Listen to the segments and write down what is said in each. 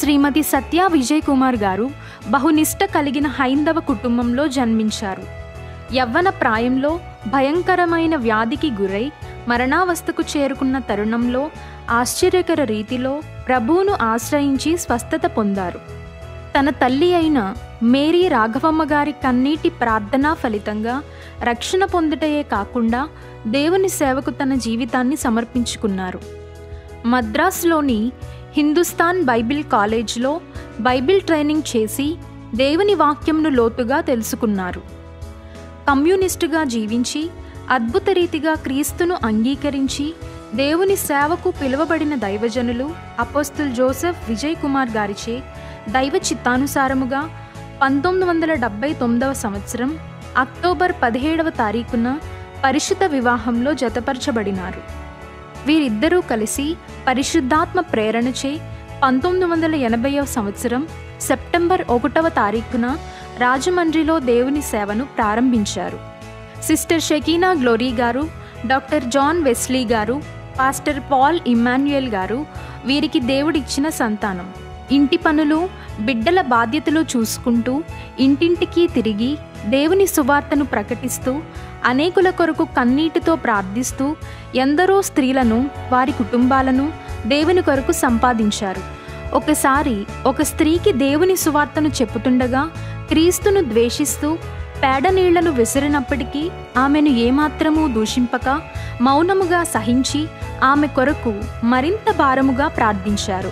శ్రీమతి సత్య విజయ్ కుమార్ గారు బహునిష్ట కలిగిన హైందవ కుటుంబంలో జన్మించారు యవ్వన ప్రాయంలో భయంకరమైన వ్యాధికి గురై మరణావస్థకు చేరుకున్న తరుణంలో ఆశ్చర్యకర రీతిలో ప్రభువును ఆశ్రయించి స్వస్థత పొందారు తన తల్లి అయిన మేరీ రాఘవమ్మ గారి కన్నీటి ప్రార్థన ఫలితంగా రక్షణ పొందుటయే కాకుండా దేవుని సేవకు తన జీవితాన్ని సమర్పించుకున్నారు మద్రాసులోని హిందుస్థాన్ బైబిల్ కాలేజ్లో బైబిల్ ట్రైనింగ్ చేసి దేవుని వాక్యంను లోతుగా తెలుసుకున్నారు కమ్యూనిస్టుగా జీవించి అద్భుత రీతిగా క్రీస్తును అంగీకరించి దేవుని సేవకు పిలువబడిన దైవజనులు అపోస్తుల్ జోసెఫ్ విజయ్ కుమార్ గారిచే దైవ చిత్తానుసారముగా పంతొమ్మిది వందల డెబ్బై తొమ్మిదవ సంవత్సరం అక్టోబర్ పదిహేడవ తారీఖున పరిశుద్ధ వివాహంలో జతపరచబడినారు వీరిద్దరూ కలిసి పరిశుద్ధాత్మ ప్రేరణచే పంతొమ్మిది వందల ఎనభైవ సంవత్సరం సెప్టెంబర్ ఒకటవ తారీఖున రాజమండ్రిలో దేవుని సేవను ప్రారంభించారు సిస్టర్ షకీనా గ్లోరీ గారు డాక్టర్ జాన్ వెస్లీ గారు పాస్టర్ పాల్ ఇమ్మాన్యుయల్ గారు వీరికి దేవుడిచ్చిన సంతానం ఇంటి పనులు బిడ్డల బాధ్యతలు చూసుకుంటూ ఇంటింటికి తిరిగి దేవుని సువార్తను ప్రకటిస్తూ అనేకుల కొరకు కన్నీటితో ప్రార్థిస్తూ ఎందరో స్త్రీలను వారి కుటుంబాలను దేవుని కొరకు సంపాదించారు ఒకసారి ఒక స్త్రీకి దేవుని సువార్తను చెప్పుతుండగా క్రీస్తును ద్వేషిస్తూ పేడ నీళ్లను విసిరినప్పటికీ ఆమెను ఏమాత్రమూ దూషింపక మౌనముగా సహించి ఆమె కొరకు మరింత భారముగా ప్రార్థించారు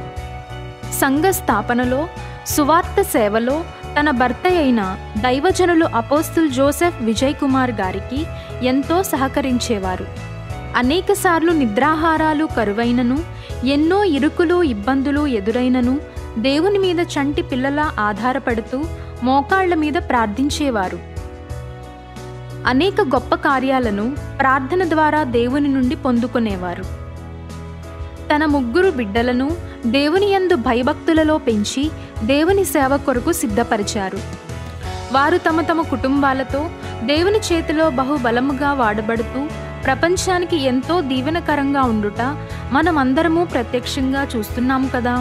సంఘ స్థాపనలో సువార్త సేవలో తన భర్త అయిన దైవజనులు అపోస్తుల్ జోసెఫ్ విజయ్ కుమార్ గారికి ఎంతో సహకరించేవారు అనేకసార్లు నిద్రాహారాలు కరువైనను ఎన్నో ఇరుకులు ఇబ్బందులు ఎదురైనను దేవుని మీద చంటి పిల్లలా ఆధారపడుతూ మోకాళ్ల మీద ప్రార్థించేవారు అనేక గొప్ప కార్యాలను ప్రార్థన ద్వారా దేవుని నుండి పొందుకునేవారు తన ముగ్గురు బిడ్డలను దేవుని యందు భయభక్తులలో పెంచి దేవుని సేవ కొరకు సిద్ధపరిచారు వారు తమ తమ కుటుంబాలతో దేవుని చేతిలో బహుబలముగా వాడబడుతూ ప్రపంచానికి ఎంతో దీవెనకరంగా ఉండుట మనమందరము ప్రత్యక్షంగా చూస్తున్నాము కదా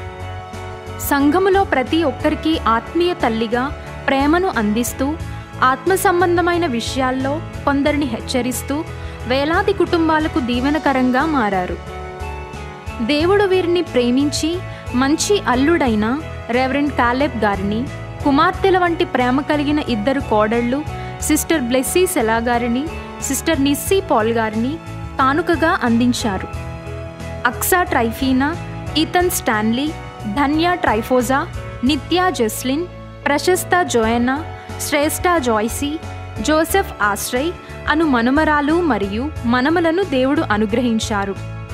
సంఘములో ప్రతి ఒక్కరికి ఆత్మీయ తల్లిగా ప్రేమను అందిస్తూ ఆత్మ సంబంధమైన విషయాల్లో కొందరిని హెచ్చరిస్తూ వేలాది కుటుంబాలకు దీవెనకరంగా మారారు దేవుడు వీరిని ప్రేమించి మంచి అల్లుడైన రెవరెండ్ కాలెబ్ గారిని కుమార్తెల వంటి ప్రేమ కలిగిన ఇద్దరు కోడళ్ళు సిస్టర్ బ్లెస్సీ సెలా గారిని సిస్టర్ నిస్సీ పాల్ గారిని కానుకగా అందించారు Achsah Tryphena Ethan Stanley Dhanya Tryphosa Nitya Jeslin Prashasta Joanna శ్రేష్ఠ జాయ్సీ జోసెఫ్ ఆశ్రయ్ అను మనుమరాలు మరియు మనమలను దేవుడు అనుగ్రహించారు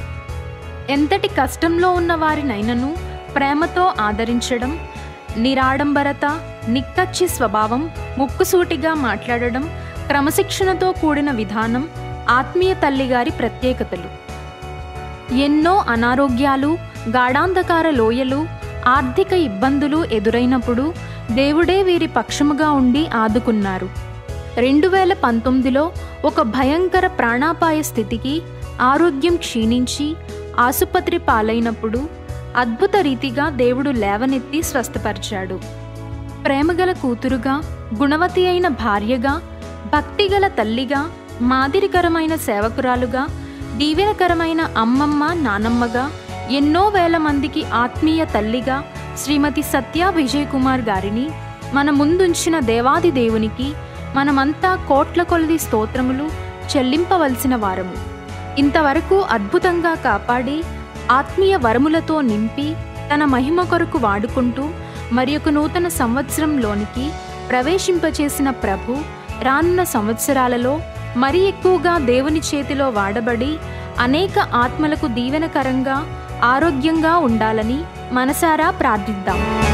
ఎంతటి కష్టంలో ఉన్న వారినైనను ప్రేమతో ఆదరించడం నిరాడంబరత నిక్కచ్చి స్వభావం ముక్కుసూటిగా మాట్లాడడం క్రమశిక్షణతో కూడిన విధానం ఆత్మీయ తల్లిగారి ప్రత్యేకతలు ఎన్నో అనారోగ్యాలు గాఢాంధకార లోయలు ఆర్థిక ఇబ్బందులు ఎదురైనప్పుడు దేవుడే వీరి పక్షముగా ఉండి ఆదుకున్నారు రెండు వేల పంతొమ్మిదిలో ఒక భయంకర ప్రాణాపాయ స్థితికి ఆరోగ్యం క్షీణించి ఆసుపత్రి పాలైనప్పుడు అద్భుత రీతిగా దేవుడు లేవనెత్తి స్వస్థపరిచాడు ప్రేమగల కూతురుగా గుణవతి అయిన భార్యగా భక్తిగల తల్లిగా మాదిరికరమైన సేవకురాలుగా దీవెనకరమైన అమ్మమ్మ నానమ్మగా ఎన్నో వేల మందికి ఆత్మీయ తల్లిగా శ్రీమతి సత్య విజయ్ కుమార్ గారిని మన ముందుంచిన దేవాది దేవునికి మనమంతా కోట్ల కొలది స్తోత్రములు చెల్లింపవలసిన వారము ఇంతవరకు అద్భుతంగా కాపాడి ఆత్మీయ వరములతో నింపి తన మహిమ కొరకు వాడుకుంటూ మరి ఒక నూతన సంవత్సరంలోనికి ప్రవేశింపచేసిన ప్రభు రానున్న సంవత్సరాలలో మరి ఎక్కువగా దేవుని చేతిలో వాడబడి అనేక ఆత్మలకు దీవెనకరంగా ఆరోగ్యంగా ఉండాలని మనసారా ప్రార్థిద్దాం